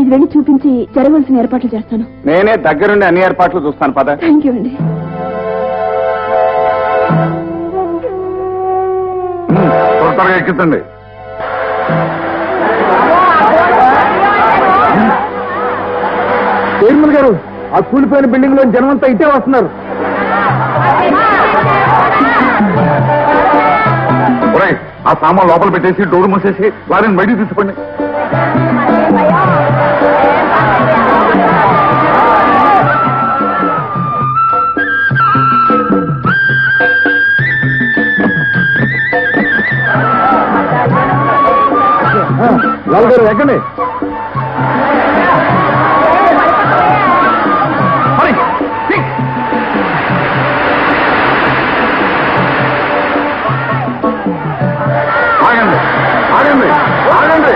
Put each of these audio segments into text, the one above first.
వెళ్ళి చూపించి జరగవలసిన ఏర్పాట్లు చేస్తాను నేనే దగ్గరుండి అన్ని ఏర్పాట్లు చూస్తాను పద థ్యాంక్ యూ అండి త్వర త్వరగా ఎక్కించండి చైర్మన్ గారు ఆ కూలిపోయిన బిల్డింగ్ లో జనం అంతా ఇటే వస్తున్నారు ఒరేయ్, ఆ సామాన్ లోపల పెట్టేసి డోర్ మూసేసి వారిని బయటికి తీసుకోండి లాల్ గారు ఎక్కండి హరి, సిక్. ఆగండి ఆగండి ఆగండి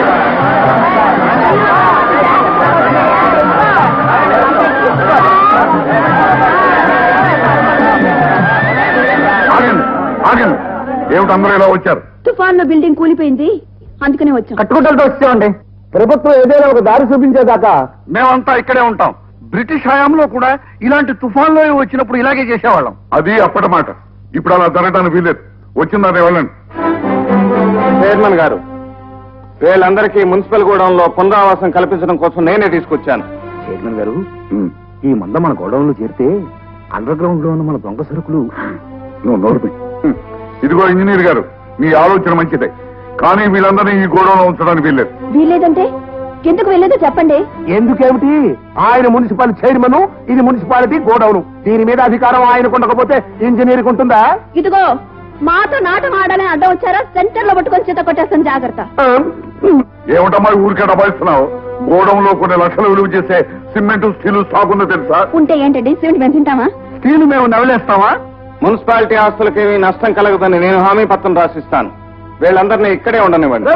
ఆగండి ఆగండి ఏమిటి అందరూ ఇలా వచ్చారు తుఫాన్ లో బిల్డింగ్ కూలిపోయింది అందుకనే వచ్చాం కట్టుకుంటూ వచ్చామండి ప్రభుత్వం ఏదైనా ఒక దారి చూపించేదాకా మేమంతా ఇక్కడే ఉంటాం బ్రిటిష్ హయాంలో కూడా ఇలాంటి తుఫాన్లో వచ్చినప్పుడు ఇలాగే చేసేవాళ్ళం అది అప్పటి మాట ఇప్పుడు అలా జరగడానికి వీలేదు వచ్చిందని వెళ్ళండి చైర్మన్ గారు వీళ్ళందరికీ మున్సిపల్ గూడెంలో పునరావాసం కల్పించడం కోసం నేనే తీసుకొచ్చాను చైర్మన్ గారు ఉమ్, ఈ మంద మన గోడౌన్లో చేరితే అండర్ గ్రౌండ్ లో ఉన్న మన దొంగ సరుకులు నువ్వు నోరు ఉమ్, ఇదిగో ఇంజనీర్ గారు మీ ఆలోచన మంచిదే కానీ వీళ్ళందరినీ ఈ గోడౌన్లో ఉంచడానికి వీల్లేదు వీల్లేదంటే ఎందుకు వెళ్ళేదో చెప్పండి ఎందుకేమిటి ఆయన మున్సిపల్ చైర్మన్ ఇది మున్సిపాలిటీ గోడౌన్ దీని మీద అధికారం ఆయనకు ఉండకపోతే ఇంజనీర్కి ఉంటుందా ఇదిగో మాతో నాటం ఆడాలని అడ్డం వచ్చారా సెంటర్ లో పట్టుకొని చేత కొట్టేస్తాను జాగ్రత్త ఏమిటమ్మా ఊరికే డబాయిస్తున్నావు గోడౌన్లో కొన్ని లక్షలు విలువ చేసే సిమెంట్ స్టీల్ స్టాక్ ఉందో తెలుసా ఉంటే ఏంటండి సిమెంట్ మేము తింటామా స్టీల్ మేము నవలేస్తామా మున్సిపాలిటీ ఆస్తులకి ఏమీ నష్టం కలగదని నేను హామీ పత్రం రాసిస్తాను వీళ్ళందరినీ ఇక్కడే ఉండనివ్వండి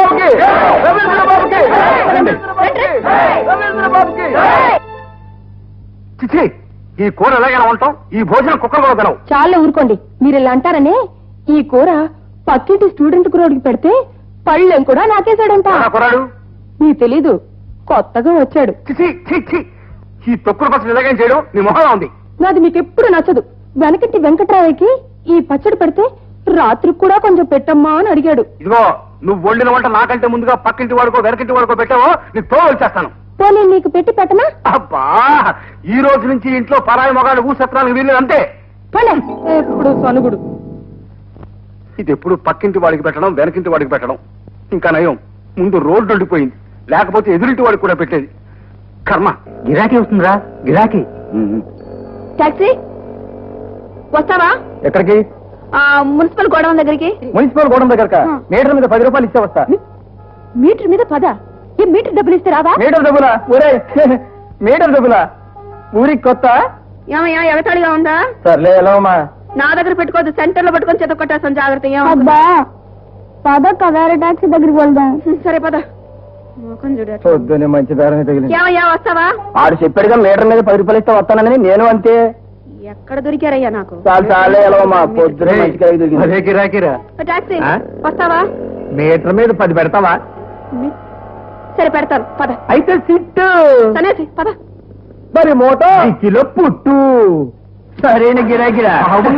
చిచి ఈ కూర ఎలాగైనా ఉంటాం ఈ భోజనం కుక్కలు కూడా తినవు చాలా ఊరుకోండి మీరు ఇలా అంటారనే ఈ కూర పక్కింటి స్టూడెంట్ కురోడికి పెడితే పళ్ళెం కూడా నాకేశాడంట ఆ కుర్రాడు మీకు తెలీదు కొత్తగా వచ్చాడు చిచి చి చి ఈ తొక్కుడు పచ్చడి ఇలాగేం చేయడం నీ మొహంలో ఉంది నాది మీకు ఎప్పుడు నచ్చదు వెనకటి వెంకట్రావయ్యకి ఈ పచ్చడి పెడితే రాత్రికి కూడా కొంచెం పెట్టమ్మా అని అడిగాడు ఇదిగో నువ్వు వండిన వంట నాకంటే ముందుగా పక్కింటి వాడుకో వెనకింటి వాడుకో పెట్టావో నీకు తో వచ్చేస్తాను పోనీ నీకు పెట్టి పెట్టనా అబ్బా ఈ రోజు నుంచి ఇంట్లో పరాయి మొగాడు ఊసత్రానికి వీలు అంతే పోలే ఎప్పుడు సనుగుడు ఇది ఎప్పుడు పక్కింటి వాడికి పెట్టడం వెనకింటి వాడికి పెట్టడం ఇంకా నయం ముందు రోడ్డు ఉండిపోయింది లేకపోతే ఎదురింటి వాడికి కూడా పెట్టేది కర్మ గిరాకీ వస్తుందిరా గిరాకీ టాక్సీ వస్తావా ఎక్కడికి ఆ, మున్సిపల్ గోడౌన్ దగ్గరికి మున్సిపల్ గోడం దగ్గర ఆ. మీటర్ మీద పది రూపాయలు ఇచ్చే వస్తా మీటర్ మీద పద ఏ మీటర్ డబ్బులు ఇస్తే రావా మీటర్ డబ్బులా ఊరే మీటర్ డబ్బులా ఊరికి కొత్త ఏమయ్యా ఎగతాళిగా ఉందా సర్లే ఎలా అమ్మా నా దగ్గర పెట్టుకోవద్దు సెంటర్ లో పట్టుకొని చేత కొట్టేస్తాను జాగ్రత్త అబ్బా పదక్క వేరే టాక్సీ దగ్గరికి వెళ్దాం సరే పద ముఖం చూడు ఎట్లా. పొద్దునే మంచి దారం తగిలింది ఏమయ్యా వస్తావా ఆడు చెప్పాడుగా మీటర్ మీద పది రూపాయలు ఇస్తే వస్తానని నేను అంతే ఎక్కడ దొరికారయ్యా నాకు చాలు చాలే ఎలా అమ్మా పొద్దునే మంచి కాయ దొరికింది అదే కిరాకిరా టాక్సీ ఆ? వస్తావా మీటర్ మీద పది పెడతావా మీ- సరే పెడతాను పద అయితే సిట్టు తనేసి పద మరి మోటో కిలో పుట్టు సరైన గిరాకిరా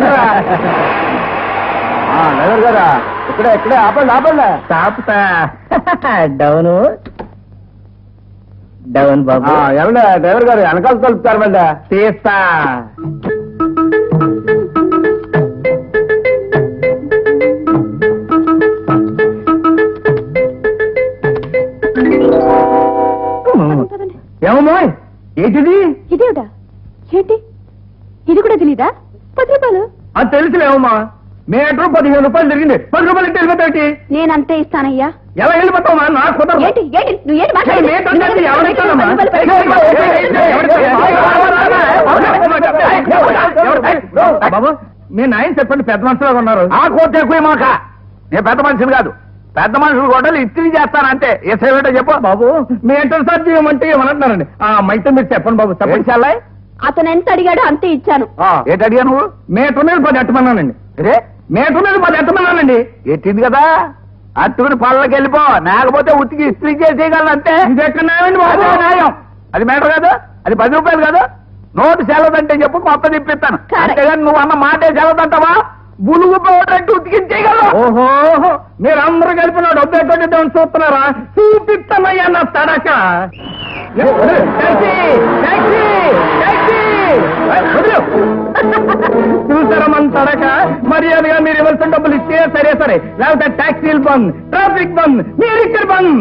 నగర్ గారా ఇక్కడ ఇక్కడ ఆపండి ఆపండి తాపుతా డౌను డౌన్ బాబు ఏమన్నా డ్రైవర్ గారు వెనకాల కలుపుతారు మళ్ళా తీస్తా పదండి. ఏమమ్మా ఏంటిది ఇదేమిటా ఏంటి ఇది కూడా తెలీదా పది రూపాయలు అది తెలుసులేమమ్మా మీటర్ పదిహేను రూపాయలు జరిగింది పది రూపాయలు ఇంటి వెళ్ళిపోతాయి నేనంతే ఇస్తానయ్యా ఎలా వెళ్ళిపోతావా నాకు కుదరదు ఏంటి ఏంటి నువ్వు ఏంటి ఏ, మీటర్ అంటే ఎవరిస్తానమ్మా? బాబు మీ నాయన చెప్పండి పెద్ద మనుషులుగా ఉన్నారు ఆ కోర్టు ఎక్కువ మాక నేను పెద్ద మనిషిని కాదు పెద్ద మనుషులు కూడా ఇస్త్రీ చేస్తానంటే ఎస్ఐ ఏంటో చెప్పు బాబు మీ ఎంటర్ సార్ చేయమంటే ఏమనంటున్నారండి ఆ మైతే మీరు చెప్పండి బాబు చెప్పండి చాలా అతను ఎంత అడిగాడో అంతే ఇచ్చాను ఏంటి అడిగా నువ్వు మీటర్ మీద పది ఎట్టమన్నానండి రే మీటర్ మీద పది ఎట్టమన్నానండి ఎట్టింది కదా అట్టుకుని పళ్ళకి వెళ్ళిపో లేకపోతే ఉతికి ఇస్త్రీ చేసేయగలను అంతే అదే న్యాయం అది మేటర్ కాదు అది పది రూపాయలు కాదు నోటు సెలవుదంటే చెప్పు కొత్త తిప్పిస్తాను Correct. అంతేగాని నువ్వు అన్న మాటే సెలవుదంటావా బులుగు పోవటట్టు ఉతికించేయగలవు ఓహో మీరందరూ కలిపి నా డబ్బు ఎక్కడ చూస్తున్నారా చూపిస్తానయ్యా నా తడక టాక్సీ! టాక్సీ! టాక్సీ! వదిలు! చూసారా మన తడక మర్యాదగా మీరు ఇవ్వాల్సిన డబ్బులు ఇస్తే సరే సరే లేకపోతే ట్యాక్సీలు బంద్ ట్రాఫిక్ బంద్ మీరు ఇక్కడ బంద్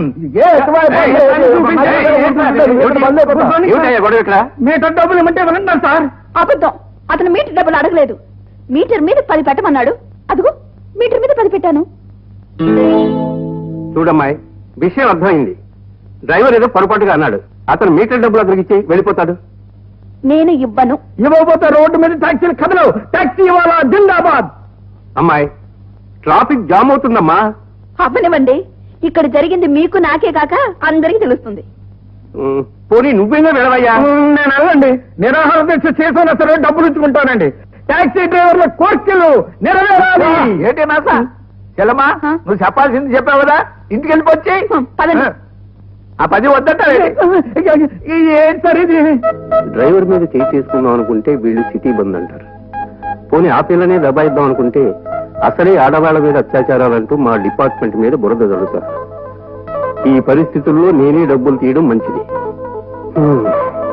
మీటర్ డబ్బులు ఇవ్వమంటే వినంటారు సార్ అబద్ధం అతను మీటర్ డబ్బులు అడగలేదు మీటర్ మీద పది పెట్టమన్నాడు అదిగో మీటర్ మీద పది పెట్టాను చూడమ్మాయి విషయం అర్థమైంది డ్రైవర్ ఏదో పొరపాటుగా అన్నాడు అతను మీటర్ డబ్బులు అతనికి ఇచ్చి వెళ్ళిపోతాడు నేను ఇవ్వను ఇవ్వకపోతే రోడ్డు మీద ట్యాక్సీలు కదలవు ట్యాక్సీ వాళ్ళ జిందాబాద్ అమ్మాయి ట్రాఫిక్ జామ్ అవుతుందమ్మా అవ్వనివ్వండి ఇక్కడ జరిగింది మీకు నాకే కాక అందరికీ తెలుస్తుంది ఉమ్, పోనీ నువ్వైనా వెళ్ళవయ్యా ఉమ్, నేను వెళ్ళండి నిరాహార దీక్ష చేసినా సరే డబ్బులు ఇచ్చుకుంటానండి ట్యాక్సీ డ్రైవర్ల కోర్కెలు నెరవేరాలి ఏంటి నాసా చెల్లమ్మా హ? నువ్వు చెప్పాల్సింది చెప్పావు కదా ఇంటికి వెళ్ళిపోచ్చి హ, పదండి. ఆ పది వద్దట ఏంటి సార్ ఇది డ్రైవర్ మీద చేయి చేసుకుందాం అనుకుంటే వీళ్ళు సిటీ బంద్ అంటారు పోనీ ఆ పిల్లనే దబాయిద్దాం అనుకుంటే అసలే ఆడవాళ్ళ మీద అత్యాచారాలంటూ మా డిపార్ట్మెంట్ మీద బురద జరుగుతారు ఈ పరిస్థితుల్లో నేనే డబ్బులు తీయడం మంచిది హ్మ్.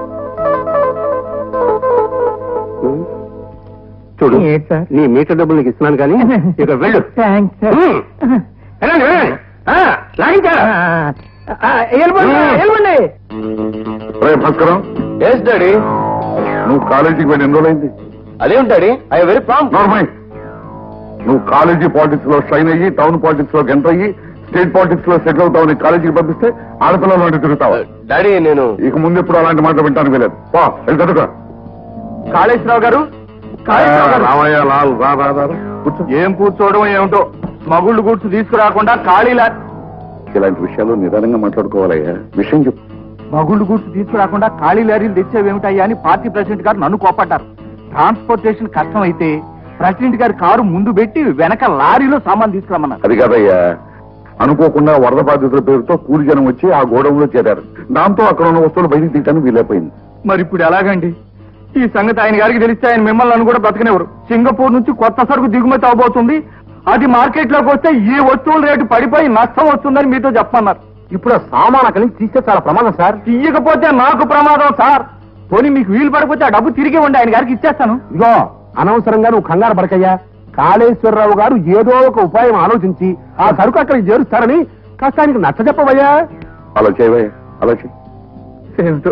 హ్మ్. చూడు ఏంటి సార్? నీ మీటర్ డబ్బులు నీకు ఇస్తున్నాను కానీ ఇక వెళ్ళు థ్యాంక్స్ హ్మ్. వెళ్ళండి, వెళ్ళండి. ఆ, లాగించారా? వెళ్ళిపోండి వెళ్ళిపోండి రే భాస్కరం ఎస్ డాడీ నువ్వు కాలేజీకి వెళ్ళి ఎన్ని రోజులైంది అదేంటి daddy I very prompt normal నువ్వు కాలేజీ పాలిటిక్స్ లో షైన్ అయ్యి టౌన్ పాలిటిక్స్ లోకి ఎంటర్ అయ్యి స్టేట్ పాలిటిక్స్ లో సెటిల్ అవుతావు కాలేజీకి పంపిస్తే ఆడపిల్లలు లాంటి తిరుగుతావా డాడీ నేను ఇక ముందు ఎప్పుడు అలాంటి మాటలు వింటాను వీలేదు పా వెళ్ళి చదువుకో కాళేశ్వరరావు గారు కాళేశ్వరరావు గారు రామయ్య లాల్ రా రా రా రా. కూర్చో ఏం కూర్చోవడం ఏమిటో మగుళ్ళు కూర్చు తీసుకురాకుండా ఖాళీలా ఇలాంటి విషయాలు నిదానంగా మాట్లాడుకోవాలయ్యా విషయం చెప్పు మగుళ్ళు గుర్తు తీసుకురాకుండా ఖాళీ లారీలు తెచ్చేవేమిటయ్యా అని పార్టీ ప్రెసిడెంట్ గారు నన్ను కోపడ్డారు ట్రాన్స్పోర్టేషన్ కష్టం అయితే ప్రెసిడెంట్ గారి కారు ముందు పెట్టి వెనక లారీలో సామాన్ తీసుకురమ్మన్నారు అది కాదయ్యా అనుకోకుండా వరద బాధితుల పేరుతో కూలి జనం వచ్చి ఆ గోడౌన్లో చేరారు దాంతో అక్కడ ఉన్న వస్తువులు బయటికి తీయటానికి వీలైపోయింది మరి ఇప్పుడు ఎలాగండి ఈ సంగతి ఆయన గారికి తెలిస్తే ఆయన మిమ్మల్ని నన్ను కూడా బ్రతకనివ్వరు సింగపూర్ నుంచి కొత్త సరుకు దిగుమతి అవబోతుంది అది మార్కెట్ లోకి వస్తే ఈ వస్తువుల రేటు పడిపోయి నష్టం వస్తుందని మీతో చెప్పన్నారు ఇప్పుడు ఆ సామాన్ అక్కడి నుంచి తీస్తే చాలా ప్రమాదం సార్ తీయకపోతే నాకు ప్రమాదం సార్ పోనీ మీకు వీలు పడిపోతే ఆ డబ్బు తిరిగి ఉండి ఆయన గారికి ఇచ్చేస్తాను ఇదిగో అనవసరంగా నువ్వు కంగారు పడకయ్యా కాళేశ్వరరావు గారు ఏదో ఒక ఉపాయం ఆలోచించి ఆ సరుకు అక్కడికి చేరుస్తారని కష్టానికి నచ్చ చెప్పవయ్యా అలా చేయవయ్యా అలా చేయి ఏమిటో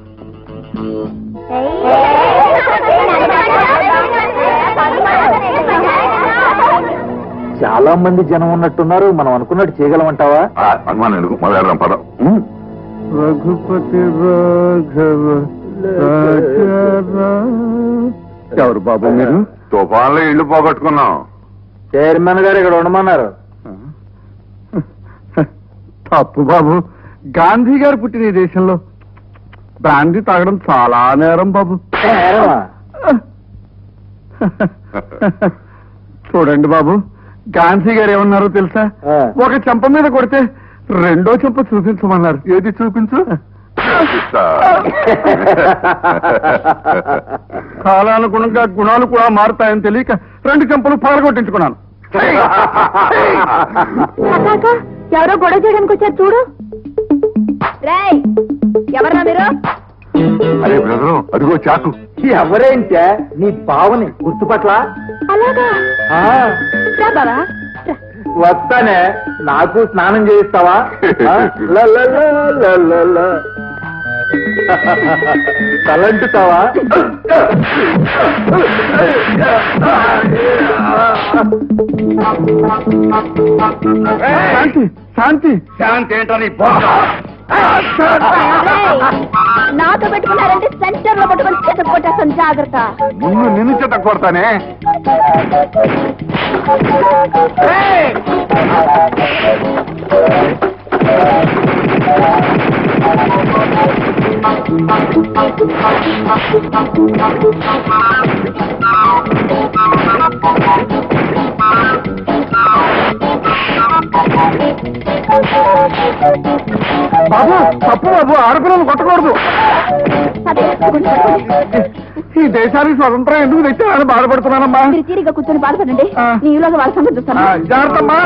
చాలా మంది జనం ఉన్నట్టున్నారు మనం అనుకున్నట్టు చేయగలమంటావా ఆ, అనుమానం ఎందుకు మొదలెడదాం పదం ఉమ్. రఘుపతి ఎవరు బాబు మీరు తుఫాన్లో ఇల్లు పోగొట్టుకున్నాం చైర్మన్ గారు ఇక్కడ ఉండమన్నారు తప్పు బాబు గాంధీ గారు పుట్టిన ఈ దేశంలో బ్రాందీ తాగడం చాలా నేరం బాబు చూడండి బాబు గాంధీ గారు ఏమన్నారో తెలుసా ఆ. ఒక చెంప మీద కొడితే రెండో చెంప చూపించమన్నారు ఏది చూపించు కాలానుగుణంగా గుణాలు కూడా మారుతాయని తెలియక రెండు చెంపలు పగలగొట్టించుకున్నాను అక్కాక ఎవరో గొడవ చేయడానికి వచ్చారు చూడు రేయ్ ఎవరన్నా మీరు అరే బ్రదరు అదిగో చాకు ఎవరేంటే నీ బావని గుర్తుపట్ల అలాగా రా బావా రా. వస్తానే నాకు స్నానం చేయిస్తావా ఆ? ల, ల, ల, ల, ల, ల. తలంటుతావా శాంతి శాంతి శాంతి ఏంటని రేయ్, నాతో పెట్టుకున్నారంటే సెంటర్ లో పట్టుకొని చేత కొట్టేస్తాను జాగ్రత్త ముందు నిన్ను చెత్త కొడతానే ఆ బాబు తప్పు బాబు ఆడపిల్లలు కొట్టకూడదు ఈ దేశానికి స్వతంత్రం ఎందుకు తెచ్చారని బాధపడుతున్నానమ్మా మీరు తీరిగా కూర్చొని బాధపడండి ఆ. నీలోగా వాళ్ళ సంగతి ఆ, చూస్తాను జాగ్రత్తమ్మా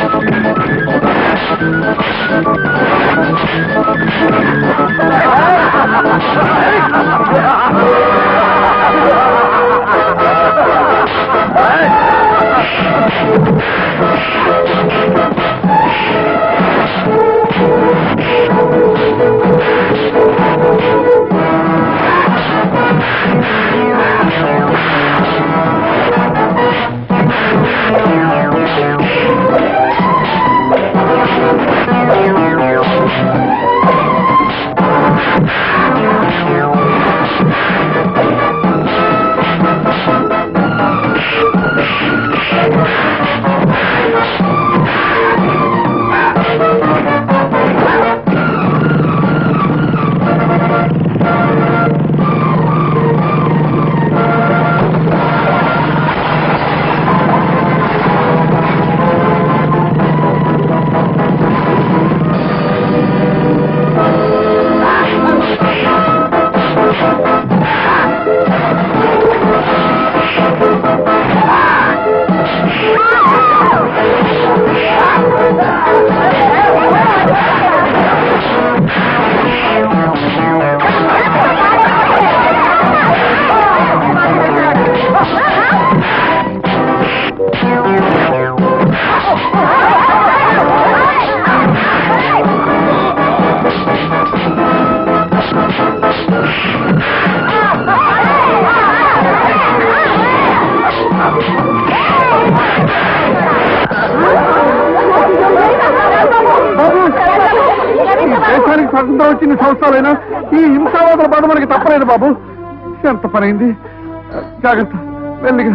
ఈ దేశానికి స్వతంత్రం వచ్చిన సంవత్సరాలైనా ఈ హింసావాదుల బాధ మనకి తప్పలేదు బాబు ఎంత పనైంది జాగ్రత్త వెళ్ళిగా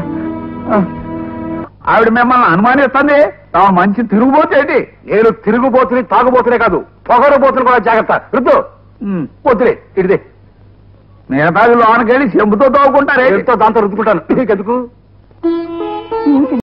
ఆవిడ మిమ్మల్ని అనుమానిస్తుంది తాము మంచి తిరుగుబోతేటి నేను తిరుగుబోతుని తాగుబోతునే కాదు పొగరబోతుని కూడా జాగ్రత్త రుద్దు వద్దులే ఇడిదే మిగతాది లోనకెళ్ళి చెంబుతో తోగుకుంటారే దాంతో రుద్దుకుంటాను నీకెందుకు